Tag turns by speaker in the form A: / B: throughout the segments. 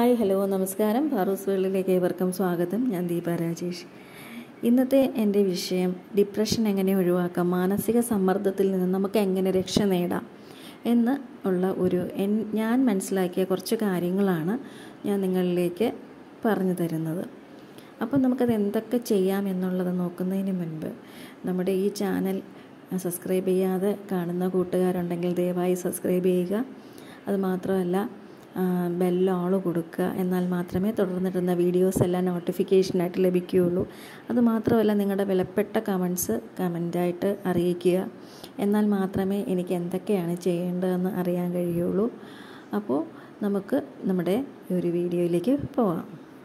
A: hi hello നമസ്കാരം ഫാറൂസ് വേൾഡിലേക്ക് ഏവർക്കും സ്വാഗതം ഞാൻ ദീപ രാജേഷ് ഇന്നത്തെ എൻ്റെ വിഷയം ഡിപ്രഷൻ എങ്ങനെ ഒഴിവാക്കാം മാനസിക സമ്മർദ്ദത്തിൽ നിന്ന് നമുക്ക് എങ്ങനെ രക്ഷ നേടാം എന്ന് ഉള്ള ഒരു എൻ ഞാൻ മനസ്സിലാക്കിയ കുറച്ച് കാര്യങ്ങളാണ് ഞാൻ നിങ്ങളിലേക്ക് പറഞ്ഞു തരുന്നത് അപ്പോൾ നമുക്കത് എന്തൊക്കെ ചെയ്യാം എന്നുള്ളത് നോക്കുന്നതിന് മുൻപ് നമ്മുടെ ഈ ചാനൽ സബ്സ്ക്രൈബ് ചെയ്യാതെ കാണുന്ന കൂട്ടുകാരുണ്ടെങ്കിൽ ദയവായി സബ്സ്ക്രൈബ് ചെയ്യുക അത് മാത്രമല്ല ബെല്ലോൾ കൊടുക്കുക എന്നാൽ മാത്രമേ തുടർന്നിടുന്ന വീഡിയോസ് എല്ലാം നോട്ടിഫിക്കേഷനായിട്ട് ലഭിക്കുകയുള്ളൂ അതുമാത്രമല്ല നിങ്ങളുടെ വിലപ്പെട്ട കമൻസ് കമൻ്റായിട്ട് അറിയിക്കുക എന്നാൽ മാത്രമേ എനിക്ക് എന്തൊക്കെയാണ് ചെയ്യേണ്ടതെന്ന് അറിയാൻ കഴിയുള്ളൂ അപ്പോൾ നമുക്ക് നമ്മുടെ ഒരു വീഡിയോയിലേക്ക് പോകാം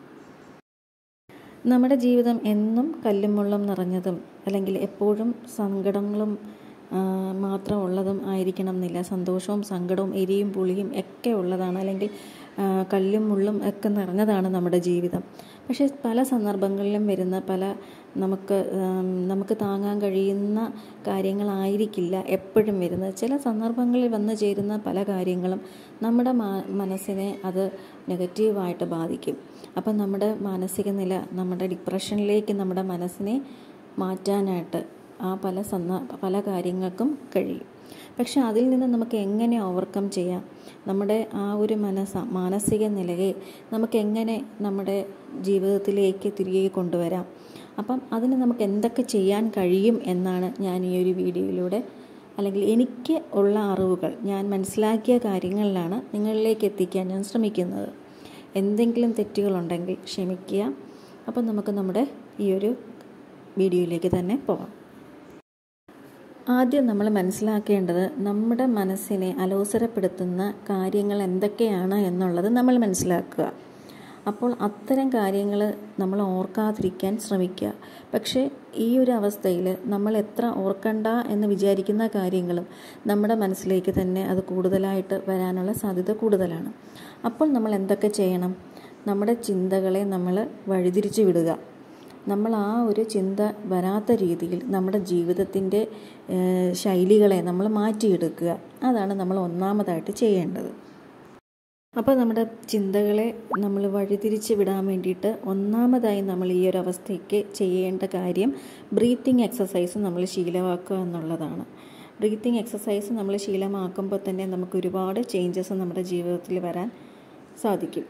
A: നമ്മുടെ ജീവിതം എന്നും കല്ലും മുള്ളും നിറഞ്ഞതും അല്ലെങ്കിൽ എപ്പോഴും സങ്കടങ്ങളും മാത്രം ഉള്ളതും ആയിരിക്കണം എന്നില്ല സന്തോഷവും സങ്കടവും എരിയും പുളിയും ഒക്കെ ഉള്ളതാണ് അല്ലെങ്കിൽ കല്ലും മുള്ളും ഒക്കെ നിറഞ്ഞതാണ് നമ്മുടെ ജീവിതം പക്ഷേ പല സന്ദർഭങ്ങളിലും വരുന്ന പല നമുക്ക് നമുക്ക് താങ്ങാൻ കഴിയുന്ന കാര്യങ്ങളായിരിക്കില്ല എപ്പോഴും വരുന്നത് ചില സന്ദർഭങ്ങളിൽ വന്നു ചേരുന്ന പല കാര്യങ്ങളും നമ്മുടെ മനസ്സിനെ അത് നെഗറ്റീവായിട്ട് ബാധിക്കും അപ്പം നമ്മുടെ മാനസിക നില നമ്മുടെ ഡിപ്രഷനിലേക്ക് നമ്മുടെ മനസ്സിനെ മാറ്റാനായിട്ട് ആ പല സന്ദ പല കാര്യങ്ങൾക്കും കഴിയും പക്ഷെ അതിൽ നിന്ന് നമുക്ക് എങ്ങനെ ഓവർകം ചെയ്യാം നമ്മുടെ ആ ഒരു മനസ്സ മാനസിക നിലയെ നമുക്ക് എങ്ങനെ നമ്മുടെ ജീവിതത്തിലേക്ക് തിരികെ കൊണ്ടുവരാം അപ്പം അതിന് നമുക്ക് എന്തൊക്കെ ചെയ്യാൻ കഴിയും എന്നാണ് ഞാൻ ഈ ഒരു വീഡിയോയിലൂടെ അല്ലെങ്കിൽ എനിക്ക് ഉള്ള അറിവുകൾ ഞാൻ മനസ്സിലാക്കിയ കാര്യങ്ങളിലാണ് നിങ്ങളിലേക്ക് എത്തിക്കാൻ ഞാൻ ശ്രമിക്കുന്നത് എന്തെങ്കിലും തെറ്റുകളുണ്ടെങ്കിൽ ക്ഷമിക്കുക അപ്പം നമുക്ക് നമ്മുടെ ഈ ഒരു വീഡിയോയിലേക്ക് തന്നെ പോകാം ആദ്യം നമ്മൾ മനസ്സിലാക്കേണ്ടത് നമ്മുടെ മനസ്സിനെ അലോസരപ്പെടുത്തുന്ന കാര്യങ്ങൾ എന്തൊക്കെയാണ് എന്നുള്ളത് നമ്മൾ മനസ്സിലാക്കുക അപ്പോൾ അത്തരം കാര്യങ്ങൾ നമ്മൾ ഓർക്കാതിരിക്കാൻ ശ്രമിക്കുക പക്ഷേ ഈ ഒരു അവസ്ഥയിൽ നമ്മൾ എത്ര ഓർക്കണ്ട എന്ന് വിചാരിക്കുന്ന കാര്യങ്ങളും നമ്മുടെ മനസ്സിലേക്ക് തന്നെ അത് കൂടുതലായിട്ട് വരാനുള്ള സാധ്യത കൂടുതലാണ് അപ്പോൾ നമ്മൾ എന്തൊക്കെ ചെയ്യണം നമ്മുടെ ചിന്തകളെ നമ്മൾ വഴിതിരിച്ചു വിടുക നമ്മൾ ആ ഒരു ചിന്ത വരാത്ത രീതിയിൽ നമ്മുടെ ജീവിതത്തിൻ്റെ ശൈലികളെ നമ്മൾ മാറ്റിയെടുക്കുക അതാണ് നമ്മൾ ഒന്നാമതായിട്ട് ചെയ്യേണ്ടത് അപ്പോൾ നമ്മുടെ ചിന്തകളെ നമ്മൾ വഴിതിരിച്ച് വിടാൻ വേണ്ടിയിട്ട് ഒന്നാമതായി നമ്മൾ ഈ ഒരു അവസ്ഥയ്ക്ക് ചെയ്യേണ്ട കാര്യം ബ്രീത്തിങ് എക്സസൈസ് നമ്മൾ ശീലമാക്കുക എന്നുള്ളതാണ് ബ്രീത്തിങ് എക്സസൈസ് നമ്മൾ ശീലമാക്കുമ്പോൾ തന്നെ നമുക്ക് ഒരുപാട് ചേഞ്ചസ് നമ്മുടെ ജീവിതത്തിൽ വരാൻ സാധിക്കും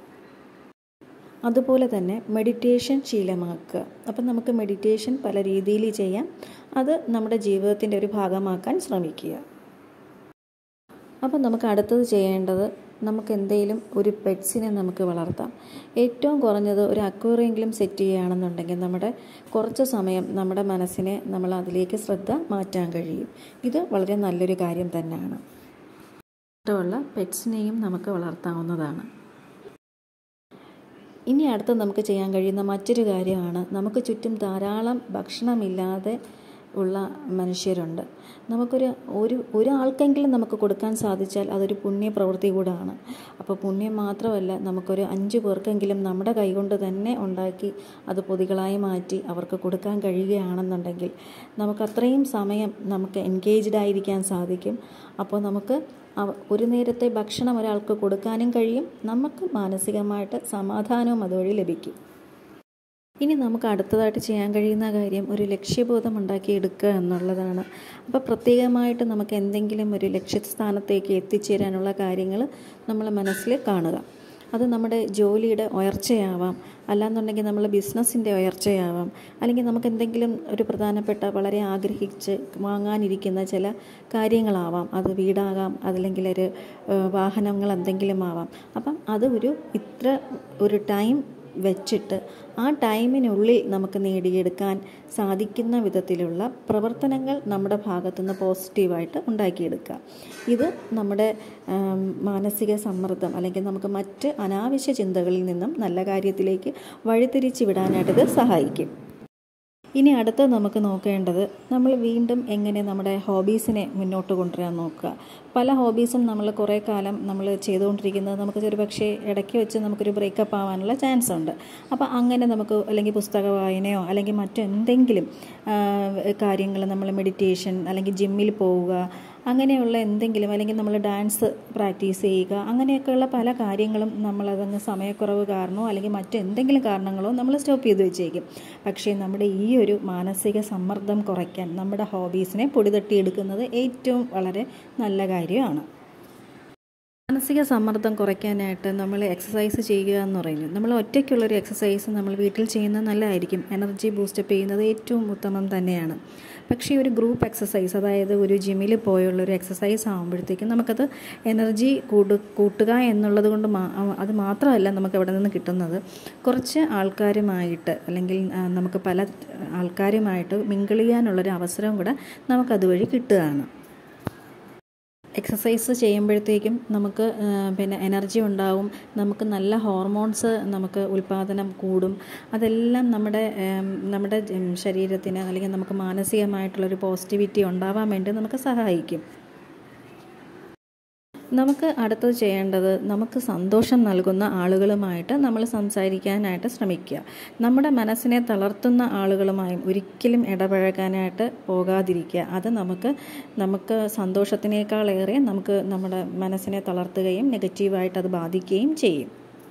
A: അതുപോലെ തന്നെ മെഡിറ്റേഷൻ ശീലമാക്കുക അപ്പം നമുക്ക് മെഡിറ്റേഷൻ പല രീതിയിൽ ചെയ്യാം അത് നമ്മുടെ ജീവിതത്തിൻ്റെ ഒരു ഭാഗമാക്കാൻ ശ്രമിക്കുക അപ്പം നമുക്ക് അടുത്തത് ചെയ്യേണ്ടത് നമുക്ക് എന്തെങ്കിലും ഒരു പെറ്റ്സിനെ നമുക്ക് വളർത്താം ഏറ്റവും കുറഞ്ഞത് ഒരു അക്വേറിയെങ്കിലും സെറ്റ് ചെയ്യുകയാണെന്നുണ്ടെങ്കിൽ നമ്മുടെ കുറച്ച് സമയം നമ്മുടെ മനസ്സിനെ നമ്മൾ അതിലേക്ക് ശ്രദ്ധ മാറ്റാൻ കഴിയും ഇത് വളരെ നല്ലൊരു കാര്യം തന്നെയാണ് ഇഷ്ടമുള്ള പെറ്റ്സിനെയും നമുക്ക് വളർത്താവുന്നതാണ് ഇനി അടുത്ത് നമുക്ക് ചെയ്യാൻ കഴിയുന്ന മറ്റൊരു കാര്യമാണ് നമുക്ക് ചുറ്റും ധാരാളം ഭക്ഷണമില്ലാതെ ഉള്ള മനുഷ്യരുണ്ട് നമുക്കൊരു ഒരു ഒരാൾക്കെങ്കിലും നമുക്ക് കൊടുക്കാൻ സാധിച്ചാൽ അതൊരു പുണ്യപ്രവൃത്തി കൂടാണ് അപ്പോൾ പുണ്യം മാത്രമല്ല നമുക്കൊരു അഞ്ച് പേർക്കെങ്കിലും നമ്മുടെ കൈകൊണ്ട് തന്നെ ഉണ്ടാക്കി അത് പൊതികളായി മാറ്റി അവർക്ക് കൊടുക്കാൻ കഴിയുകയാണെന്നുണ്ടെങ്കിൽ നമുക്ക് അത്രയും സമയം നമുക്ക് എൻഗേജ്ഡ് ആയിരിക്കാൻ സാധിക്കും അപ്പോൾ നമുക്ക് ഒരു നേരത്തെ ഭക്ഷണം ഒരാൾക്ക് കൊടുക്കാനും കഴിയും നമുക്ക് മാനസികമായിട്ട് സമാധാനവും അതുവഴി ലഭിക്കും ഇനി നമുക്ക് അടുത്തതായിട്ട് ചെയ്യാൻ കഴിയുന്ന കാര്യം ഒരു ലക്ഷ്യബോധം ഉണ്ടാക്കിയെടുക്കുക എന്നുള്ളതാണ് അപ്പോൾ പ്രത്യേകമായിട്ട് നമുക്ക് എന്തെങ്കിലും ഒരു ലക്ഷ്യസ്ഥാനത്തേക്ക് എത്തിച്ചേരാനുള്ള കാര്യങ്ങൾ നമ്മൾ മനസ്സിൽ കാണുക അത് നമ്മുടെ ജോലിയുടെ ഉയർച്ചയാവാം അല്ലാന്നുണ്ടെങ്കിൽ നമ്മൾ ബിസിനസ്സിൻ്റെ ഉയർച്ചയാവാം അല്ലെങ്കിൽ നമുക്ക് എന്തെങ്കിലും ഒരു പ്രധാനപ്പെട്ട വളരെ ആഗ്രഹിച്ച് വാങ്ങാനിരിക്കുന്ന ചില കാര്യങ്ങളാവാം അത് വീടാകാം അതല്ലെങ്കിൽ ഒരു വാഹനങ്ങൾ എന്തെങ്കിലും ആവാം അപ്പം അത് ഒരു ഇത്ര ഒരു ടൈം വെച്ചിട്ട് ആ ടൈമിനുള്ളിൽ നമുക്ക് നേടിയെടുക്കാൻ സാധിക്കുന്ന വിധത്തിലുള്ള പ്രവർത്തനങ്ങൾ നമ്മുടെ ഭാഗത്തുനിന്ന് പോസിറ്റീവായിട്ട് ഉണ്ടാക്കിയെടുക്കുക ഇത് നമ്മുടെ മാനസിക സമ്മർദ്ദം അല്ലെങ്കിൽ നമുക്ക് മറ്റ് അനാവശ്യ ചിന്തകളിൽ നിന്നും നല്ല കാര്യത്തിലേക്ക് വഴിതിരിച്ച് വിടാനായിട്ട് ഇത് സഹായിക്കും ഇനി അടുത്ത് നമുക്ക് നോക്കേണ്ടത് നമ്മൾ വീണ്ടും എങ്ങനെ നമ്മുടെ ഹോബീസിനെ മുന്നോട്ട് കൊണ്ടുവരാൻ നോക്കുക പല ഹോബീസും നമ്മൾ കുറേ കാലം നമ്മൾ ചെയ്തുകൊണ്ടിരിക്കുന്നത് നമുക്ക് ഒരു പക്ഷേ ഇടയ്ക്ക് വെച്ച് നമുക്കൊരു ബ്രേക്കപ്പ് ആവാനുള്ള ചാൻസ് ഉണ്ട് അപ്പോൾ അങ്ങനെ നമുക്ക് അല്ലെങ്കിൽ പുസ്തക വായനയോ അല്ലെങ്കിൽ മറ്റെന്തെങ്കിലും കാര്യങ്ങൾ നമ്മൾ മെഡിറ്റേഷൻ അല്ലെങ്കിൽ ജിമ്മിൽ പോവുക അങ്ങനെയുള്ള എന്തെങ്കിലും അല്ലെങ്കിൽ നമ്മൾ ഡാൻസ് പ്രാക്ടീസ് ചെയ്യുക അങ്ങനെയൊക്കെയുള്ള പല കാര്യങ്ങളും നമ്മളതങ്ങ് സമയക്കുറവ് കാരണമോ അല്ലെങ്കിൽ മറ്റെന്തെങ്കിലും കാരണങ്ങളോ നമ്മൾ സ്റ്റോപ്പ് ചെയ്ത് വെച്ചേക്കും പക്ഷേ നമ്മുടെ ഈ ഒരു മാനസിക സമ്മർദ്ദം കുറയ്ക്കാൻ നമ്മുടെ ഹോബീസിനെ പൊടിതട്ടിയെടുക്കുന്നത് ഏറ്റവും വളരെ നല്ല കാര്യമാണ് മാനസിക സമ്മർദ്ദം കുറയ്ക്കാനായിട്ട് നമ്മൾ എക്സസൈസ് ചെയ്യുക എന്ന് പറയുന്നത് നമ്മൾ ഒറ്റയ്ക്കുള്ളൊരു എക്സസൈസ് നമ്മൾ വീട്ടിൽ ചെയ്യുന്നത് നല്ലതായിരിക്കും എനർജി ബൂസ്റ്റപ്പ് ചെയ്യുന്നത് ഏറ്റവും ഉത്തമം തന്നെയാണ് പക്ഷേ ഒരു ഗ്രൂപ്പ് എക്സസൈസ് അതായത് ഒരു ജിമ്മിൽ പോയുള്ളൊരു എക്സസൈസ് ആകുമ്പോഴത്തേക്കും നമുക്കത് എനർജി കൂടു കൂട്ടുക എന്നുള്ളത് കൊണ്ട് മാ അത് മാത്രമല്ല നമുക്ക് അവിടെ നിന്ന് കിട്ടുന്നത് കുറച്ച് ആൾക്കാരുമായിട്ട് അല്ലെങ്കിൽ നമുക്ക് പല ആൾക്കാരുമായിട്ട് മിങ്കിൾ ചെയ്യാനുള്ളൊരു അവസരവും കൂടെ നമുക്കതുവഴി കിട്ടുകയാണ് എക്സസൈസ് ചെയ്യുമ്പോഴത്തേക്കും നമുക്ക് പിന്നെ എനർജി ഉണ്ടാവും നമുക്ക് നല്ല ഹോർമോൺസ് നമുക്ക് ഉൽപ്പാദനം കൂടും അതെല്ലാം നമ്മുടെ നമ്മുടെ ശരീരത്തിന് അല്ലെങ്കിൽ നമുക്ക് മാനസികമായിട്ടുള്ളൊരു പോസിറ്റിവിറ്റി ഉണ്ടാവാൻ വേണ്ടി നമുക്ക് സഹായിക്കും നമുക്ക് അടുത്തത് ചെയ്യേണ്ടത് നമുക്ക് സന്തോഷം നൽകുന്ന ആളുകളുമായിട്ട് നമ്മൾ സംസാരിക്കാനായിട്ട് ശ്രമിക്കുക നമ്മുടെ മനസ്സിനെ തളർത്തുന്ന ആളുകളുമായും ഒരിക്കലും ഇടപഴകാനായിട്ട് പോകാതിരിക്കുക അത് നമുക്ക് നമുക്ക് സന്തോഷത്തിനേക്കാളേറെ നമുക്ക് നമ്മുടെ മനസ്സിനെ തളർത്തുകയും നെഗറ്റീവായിട്ട് അത് ബാധിക്കുകയും ചെയ്യും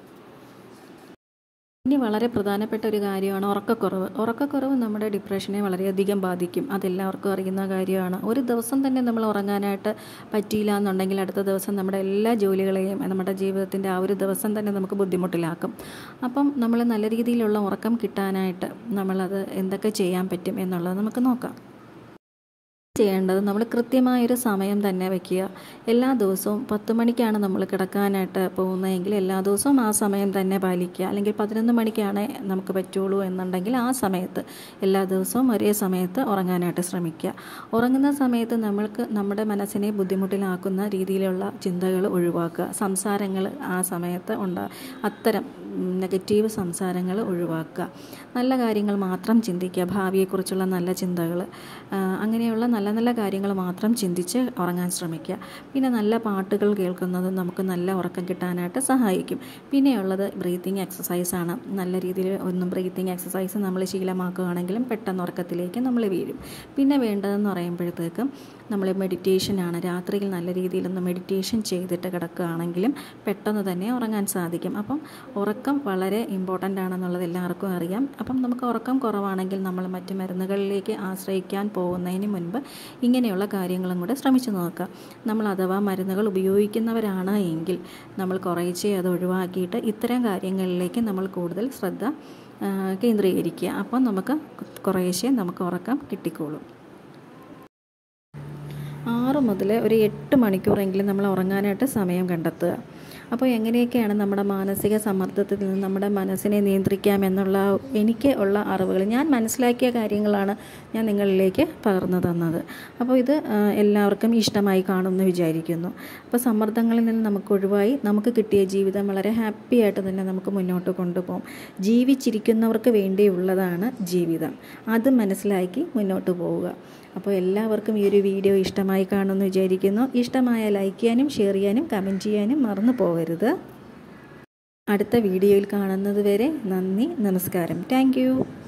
A: ഇനി വളരെ പ്രധാനപ്പെട്ട ഒരു കാര്യമാണ് ഉറക്കക്കുറവ് ഉറക്കക്കുറവ് നമ്മുടെ ഡിപ്രഷനെ വളരെയധികം ബാധിക്കും അതെല്ലാവർക്കും അറിയുന്ന കാര്യമാണ് ഒരു ദിവസം തന്നെ നമ്മൾ ഉറങ്ങാനായിട്ട് പറ്റിയില്ല എന്നുണ്ടെങ്കിൽ അടുത്ത ദിവസം നമ്മുടെ എല്ലാ ജോലികളെയും നമ്മുടെ ജീവിതത്തിൻ്റെ ആ ഒരു ദിവസം തന്നെ നമുക്ക് ബുദ്ധിമുട്ടിലാക്കും അപ്പം നമ്മൾ നല്ല രീതിയിലുള്ള ഉറക്കം കിട്ടാനായിട്ട് നമ്മളത് എന്തൊക്കെ ചെയ്യാൻ പറ്റും എന്നുള്ളത് നമുക്ക് നോക്കാം ചെയ്യേണ്ടത് നമ്മൾ കൃത്യമായൊരു സമയം തന്നെ വയ്ക്കുക എല്ലാ ദിവസവും പത്ത് മണിക്കാണ് നമ്മൾ കിടക്കാനായിട്ട് പോകുന്നതെങ്കിൽ എല്ലാ ദിവസവും ആ സമയം തന്നെ പാലിക്കുക അല്ലെങ്കിൽ പതിനൊന്ന് മണിക്കാണ് നമുക്ക് പറ്റുള്ളൂ എന്നുണ്ടെങ്കിൽ ആ സമയത്ത് എല്ലാ ദിവസവും ഒരേ സമയത്ത് ഉറങ്ങാനായിട്ട് ശ്രമിക്കുക ഉറങ്ങുന്ന സമയത്ത് നമ്മൾക്ക് നമ്മുടെ മനസ്സിനെ ബുദ്ധിമുട്ടിലാക്കുന്ന രീതിയിലുള്ള ചിന്തകൾ ഒഴിവാക്കുക സംസാരങ്ങൾ ആ സമയത്ത് ഉണ്ടാ അത്തരം നെഗറ്റീവ് സംസാരങ്ങൾ ഒഴിവാക്കുക നല്ല കാര്യങ്ങൾ മാത്രം ചിന്തിക്കുക ഭാവിയെക്കുറിച്ചുള്ള നല്ല ചിന്തകൾ അങ്ങനെയുള്ള നല്ല നല്ല കാര്യങ്ങൾ മാത്രം ചിന്തിച്ച് ഉറങ്ങാൻ ശ്രമിക്കുക പിന്നെ നല്ല പാട്ടുകൾ കേൾക്കുന്നത് നമുക്ക് നല്ല ഉറക്കം കിട്ടാനായിട്ട് സഹായിക്കും പിന്നെയുള്ളത് ബ്രീത്തിങ് എക്സസൈസാണ് നല്ല രീതിയിൽ ഒന്നും ബ്രീത്തിങ് എക്സസൈസ് നമ്മൾ ശീലമാക്കുകയാണെങ്കിലും പെട്ടെന്ന് ഉറക്കത്തിലേക്ക് നമ്മൾ വീഴും പിന്നെ വേണ്ടതെന്ന് പറയുമ്പോഴത്തേക്കും നമ്മൾ മെഡിറ്റേഷനാണ് രാത്രിയിൽ നല്ല രീതിയിലൊന്ന് മെഡിറ്റേഷൻ ചെയ്തിട്ട് കിടക്കുകയാണെങ്കിലും പെട്ടെന്ന് തന്നെ ഉറങ്ങാൻ സാധിക്കും അപ്പം ഉറക്കം വളരെ ഇമ്പോർട്ടൻ്റ് ആണെന്നുള്ളത് എല്ലാവർക്കും അറിയാം അപ്പം നമുക്ക് ഉറക്കം കുറവാണെങ്കിൽ നമ്മൾ മറ്റ് മരുന്നുകളിലേക്ക് ആശ്രയിക്കാൻ പോകുന്നതിന് മുൻപ് ഇങ്ങനെയുള്ള കാര്യങ്ങളും കൂടെ ശ്രമിച്ചു നോക്കുക നമ്മൾ അഥവാ മരുന്നുകൾ ഉപയോഗിക്കുന്നവരാണ് എങ്കിൽ നമ്മൾ കുറേശ്ശെ അത് ഒഴിവാക്കിയിട്ട് ഇത്തരം കാര്യങ്ങളിലേക്ക് നമ്മൾ കൂടുതൽ ശ്രദ്ധ കേന്ദ്രീകരിക്കുക അപ്പം നമുക്ക് കുറേശ്ശെ നമുക്ക് ഉറക്കം കിട്ടിക്കോളും ആറ് മുതൽ ഒരു എട്ട് മണിക്കൂറെങ്കിലും നമ്മൾ ഉറങ്ങാനായിട്ട് സമയം കണ്ടെത്തുക അപ്പോൾ എങ്ങനെയൊക്കെയാണ് നമ്മുടെ മാനസിക സമ്മർദ്ദത്തിൽ നിന്ന് നമ്മുടെ മനസ്സിനെ നിയന്ത്രിക്കാമെന്നുള്ള എനിക്ക് ഉള്ള അറിവുകൾ ഞാൻ മനസ്സിലാക്കിയ കാര്യങ്ങളാണ് ഞാൻ നിങ്ങളിലേക്ക് പകർന്നു തന്നത് അപ്പോൾ ഇത് എല്ലാവർക്കും ഇഷ്ടമായി കാണുമെന്ന് വിചാരിക്കുന്നു അപ്പോൾ സമ്മർദ്ദങ്ങളിൽ നിന്ന് നമുക്ക് ഒഴിവായി നമുക്ക് കിട്ടിയ ജീവിതം വളരെ ഹാപ്പി ആയിട്ട് തന്നെ നമുക്ക് മുന്നോട്ട് കൊണ്ടുപോകും ജീവിച്ചിരിക്കുന്നവർക്ക് വേണ്ടിയുള്ളതാണ് ജീവിതം അത് മനസ്സിലാക്കി മുന്നോട്ട് പോവുക അപ്പോൾ എല്ലാവർക്കും ഈ ഒരു വീഡിയോ ഇഷ്ടമായി കാണുമെന്ന് വിചാരിക്കുന്നു ഇഷ്ടമായ ലൈക്ക് ചെയ്യാനും ഷെയർ ചെയ്യാനും കമൻറ്റ് ചെയ്യാനും മറന്നു പോകരുത് അടുത്ത വീഡിയോയിൽ കാണുന്നത് വരെ നന്ദി നമസ്കാരം താങ്ക്